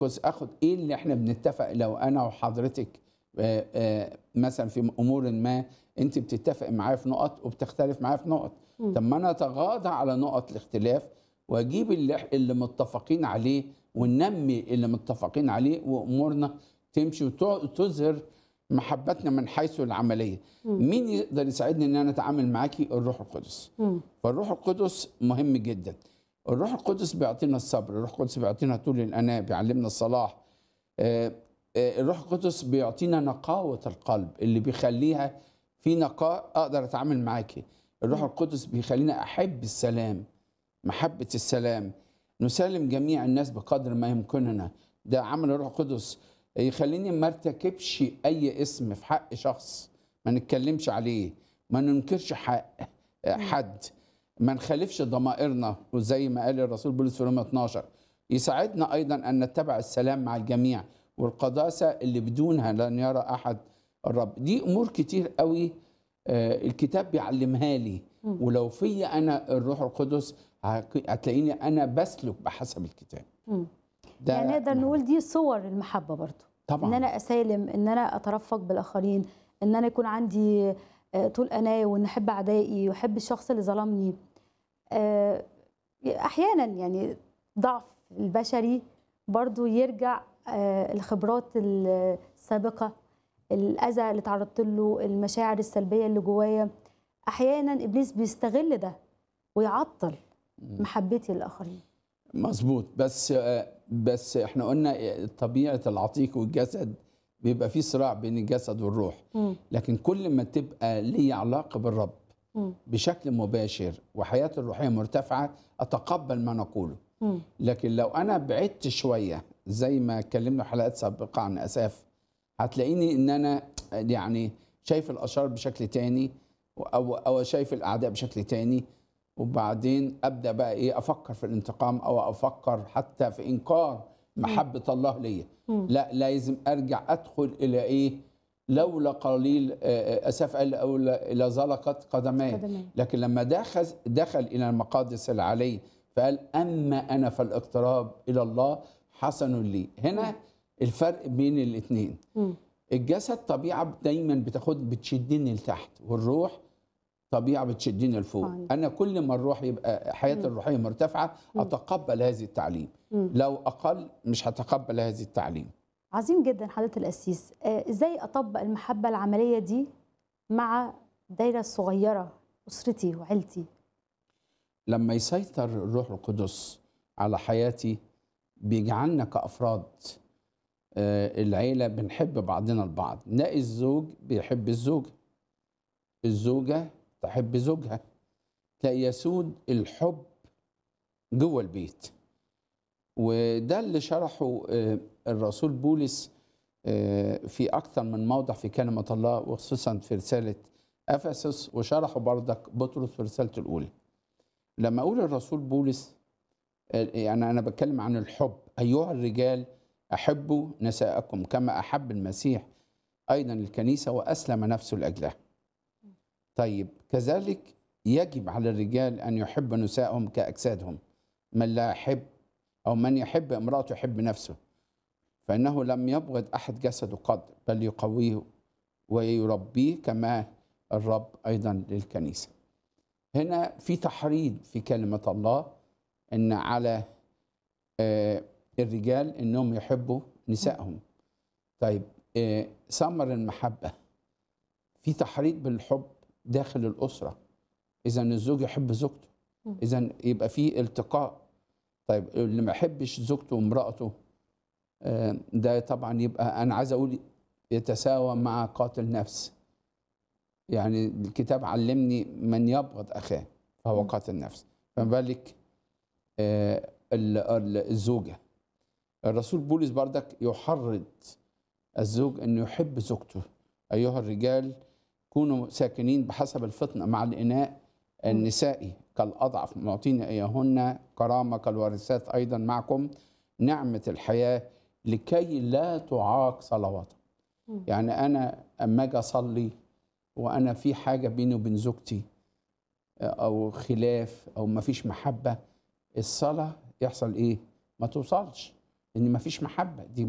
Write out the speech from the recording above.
كويس اخد ايه اللي احنا بنتفق لو انا وحضرتك آه، آه، مثلا في امور ما انت بتتفق معايا في نقط وبتختلف معايا في نقط مم. طب ما انا اتغاضى على نقط الاختلاف واجيب اللي, اللي متفقين عليه وننمي اللي متفقين عليه وامورنا تمشي وتظهر محبتنا من حيث العمليه مم. مين يقدر يساعدني ان انا اتعامل معاكي الروح القدس مم. فالروح القدس مهم جدا الروح القدس بيعطينا الصبر الروح القدس بيعطينا طول الاناة بيعلمنا الصلاح آه، آه، الروح القدس بيعطينا نقاوة القلب اللي بيخليها في نقاء اقدر اتعامل معاكي الروح القدس بيخلينا احب السلام محبة السلام نسلم جميع الناس بقدر ما يمكننا ده عمل الروح القدس يخليني ما ارتكبش اي اسم في حق شخص ما نتكلمش عليه ما ننكرش حق حد ما نخالفش ضمائرنا وزي ما قال الرسول بولس في رومية 12 يساعدنا ايضا ان نتبع السلام مع الجميع والقداسه اللي بدونها لن يرى احد الرب دي امور كتير قوي آه، الكتاب بيعلمها لي مم. ولو في انا الروح القدس هك- هتلاقيني انا بسلك بحسب الكتاب مم. ده يعني نقدر نقول دي صور المحبه برضو طبعا ان انا اسالم ان انا اترفق بالاخرين ان انا يكون عندي آه، طول اناة وان احب اعدائي واحب الشخص اللي ظلمني آه، احيانا يعني ضعف البشري برضو يرجع آه، الخبرات السابقه الاذى اللي تعرضت له المشاعر السلبيه اللي جوايا احيانا ابليس بيستغل ده ويعطل محبتي للاخرين مظبوط بس آه، بس احنا قلنا طبيعه العتيق والجسد بيبقى في صراع بين الجسد والروح مم. لكن كل ما تبقى لي علاقه بالرب مم. بشكل مباشر وحياتي الروحيه مرتفعه اتقبل ما نقوله مم. لكن لو انا بعدت شويه زي ما اتكلمنا حلقات سابقه عن اساف هتلاقيني ان انا يعني شايف الاشرار بشكل تاني او او شايف الاعداء بشكل تاني وبعدين ابدا بقى ايه افكر في الانتقام او افكر حتى في انكار محبه الله ليا مم. لا لازم ارجع ادخل الى ايه لولا قليل آه، آه، اساف قال او الى زلقت قدماي قدماي. لكن لما دخل دخل الى المقادس العلي فقال اما انا فالاقتراب الى الله حسن لي هنا الفرق بين الاثنين مم. الجسد طبيعه دايما بتاخد بتشدني لتحت والروح طبيعه بتشدني لفوق صحيح. انا كل ما الروح يبقى حياتي الروحيه مرتفعه اتقبل هذه التعليم مم. لو اقل مش هتقبل هذه التعليم عظيم جدا حضرة القسيس آه، ازاي اطبق المحبة العملية دي مع الدايرة الصغيرة اسرتي وعيلتي لما يسيطر الروح القدس على حياتي بيجعلنا كأفراد آه، العيلة بنحب بعضنا البعض نلاقي الزوج بيحب الزوجة الزوجة تحب زوجها تلاقي يسود الحب جوه البيت وده اللي شرحه آه، الرسول بولس آه، في أكثر من موضع في كلمة الله وخصوصا في رسالة أفسس وشرحه بردك بطرس في رسالته الأولى لما اقول الرسول بولس آه، يعني انا بتكلم عن الحب ايها الرجال احبوا نساءكم كما احب المسيح ايضا الكنيسه واسلم نفسه لاجلها طيب كذلك يجب على الرجال ان يحب نسائهم كاجسادهم من لا يحب او من يحب امراته يحب نفسه فانه لم يبغض احد جسده قط بل يقويه ويربيه كما الرب ايضا للكنيسه هنا في تحريض في كلمة الله إن على آه، الرجال إنهم يحبوا نسائهم طيب آه، ثمر المحبة في تحريض بالحب داخل الأسرة إذا الزوج يحب زوجته مم. إذا يبقى في التقاء طيب اللي ما يحبش زوجته وامرأته آه، ده طبعا يبقى أنا عايز أقول يتساوى مع قاتل نفس يعني الكتاب علمني من يبغض اخاه فهو مم. قاتل نفس فما بالك آه، ال- ال- الزوجه الرسول بولس بردك يحرض الزوج انه يحب زوجته ايها الرجال كونوا ساكنين بحسب الفطنه مع الاناء النسائي كالاضعف معطين اياهن كرامه كالوارثات ايضا معكم نعمه الحياه لكي لا تعاق صلواتكم مم. يعني انا اما اجي اصلي وانا في حاجه بيني وبين زوجتي او خلاف او ما فيش محبه الصلاه يحصل ايه ما توصلش ان مفيش محبه دي